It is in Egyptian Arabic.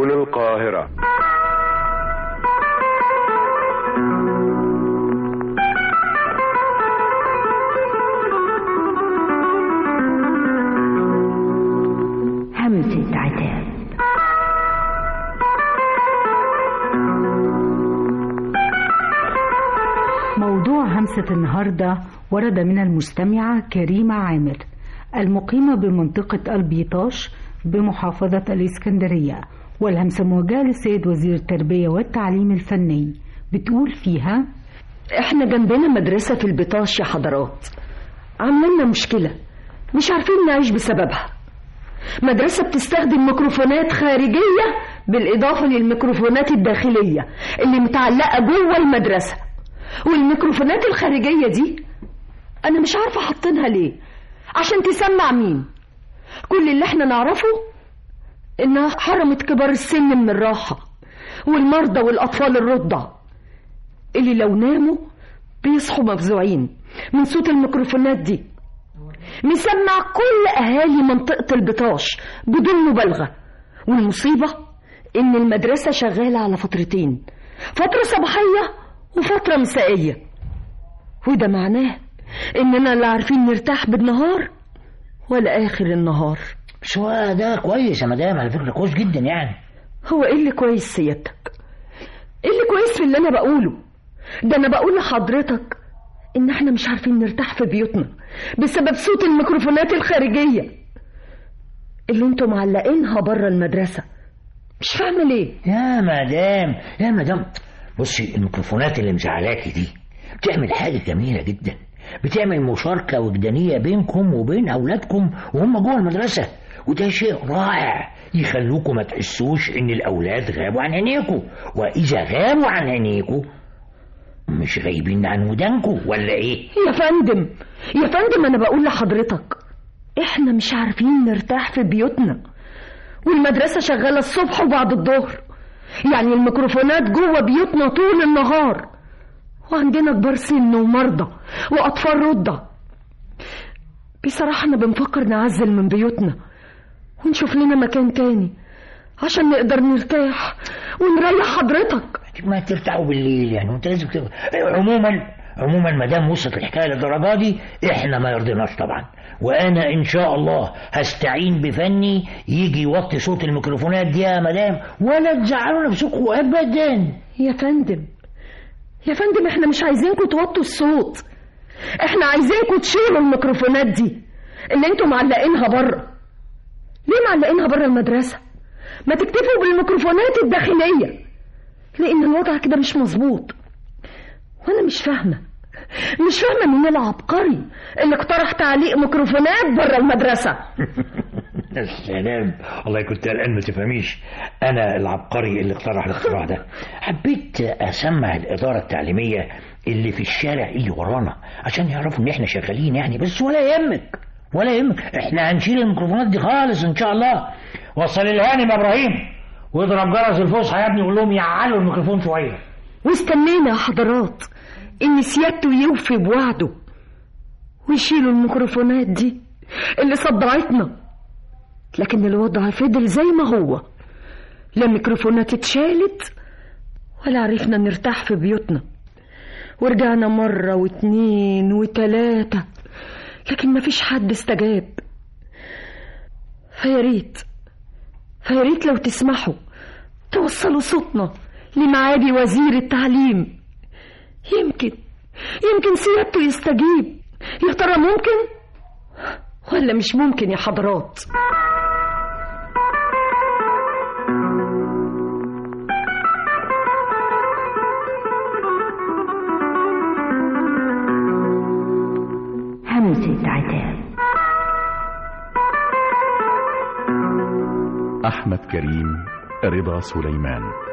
هنا القاهرة همسة عتاب موضوع همسة النهاردة ورد من المستمعة كريمة عامر المقيمة بمنطقة البيطاش بمحافظة الإسكندرية والهمسة موجهة للسيد وزير التربية والتعليم الفني بتقول فيها احنا جنبنا مدرسة في البطاش يا حضرات عاملة لنا مشكلة مش عارفين نعيش بسببها مدرسة بتستخدم ميكروفونات خارجية بالإضافة للميكروفونات الداخلية اللي متعلقة جوه المدرسة والميكروفونات الخارجية دي أنا مش عارفة حاطينها ليه عشان تسمع مين كل اللي احنا نعرفه إنها حرمت كبار السن من الراحة والمرضى والأطفال الرضع اللي لو ناموا بيصحوا مفزوعين من صوت الميكروفونات دي مسمع كل أهالي منطقة البطاش بدون مبالغة والمصيبة إن المدرسة شغالة على فترتين فترة صباحية وفترة مسائية وده معناه إننا لا عارفين نرتاح بالنهار ولا آخر النهار بس هو ده كويس يا مدام على فكرة كويس جدا يعني هو إيه اللي كويس سيادتك؟ إيه اللي كويس في اللي أنا بقوله؟ ده أنا بقول لحضرتك إن إحنا مش عارفين نرتاح في بيوتنا بسبب صوت الميكروفونات الخارجية اللي انتوا معلقينها بره المدرسة مش فاهمة ليه يا مدام يا مدام بصي الميكروفونات اللي مزعلاكي دي بتعمل حاجة جميلة جدا بتعمل مشاركة وجدانية بينكم وبين أولادكم وهم جوه المدرسة وده شيء رائع يخلوكم ما تحسوش إن الأولاد غابوا عن عينيكم وإذا غابوا عن عينيكم مش غايبين عن ودانكم ولا إيه؟ يا فندم يا فندم أنا بقول لحضرتك إحنا مش عارفين نرتاح في بيوتنا والمدرسة شغالة الصبح وبعد الظهر يعني الميكروفونات جوه بيوتنا طول النهار وعندنا كبار سن ومرضى وأطفال رضع بصراحة أنا بنفكر نعزل من بيوتنا ونشوف لنا مكان تاني عشان نقدر نرتاح ونريح حضرتك ما ترتاحوا بالليل يعني وانت لازم تبقى. عموما عموما ما دام وصلت الحكايه للدرجه دي احنا ما يرضيناش طبعا وانا ان شاء الله هستعين بفني يجي يوطي صوت الميكروفونات دي يا مدام ولا تزعلوا نفسكم ابدا يا فندم يا فندم احنا مش عايزينكم توطوا الصوت احنا عايزينكم تشيلوا الميكروفونات دي اللي انتوا معلقينها بره ليه معلقينها بره المدرسه ما تكتفوا بالميكروفونات الداخليه لان الوضع كده مش مظبوط وانا مش فاهمه مش فاهمه مين العبقري اللي اقترح تعليق ميكروفونات بره المدرسه السلام والله كنت قلقان ما تفهميش انا العبقري اللي اقترح الاختراع ده حبيت اسمع الاداره التعليميه اللي في الشارع اللي ورانا عشان يعرفوا ان احنا شغالين يعني بس ولا يهمك ولا يهمك احنا هنشيل الميكروفونات دي خالص ان شاء الله وصل الهانم يا ابراهيم واضرب جرس الفصحى يا ابني وقول لهم يعلوا الميكروفون شويه واستنينا يا حضرات ان سيادته يوفي بوعده ويشيلوا الميكروفونات دي اللي صدعتنا لكن الوضع فضل زي ما هو لا ميكروفونات اتشالت ولا عرفنا نرتاح في بيوتنا ورجعنا مرة واتنين وتلاتة لكن مفيش حد استجاب فياريت فياريت لو تسمحوا توصلوا صوتنا لمعالي وزير التعليم يمكن يمكن سيادته يستجيب يا ترى ممكن ولا مش ممكن يا حضرات همسة عتاب أحمد كريم رضا سليمان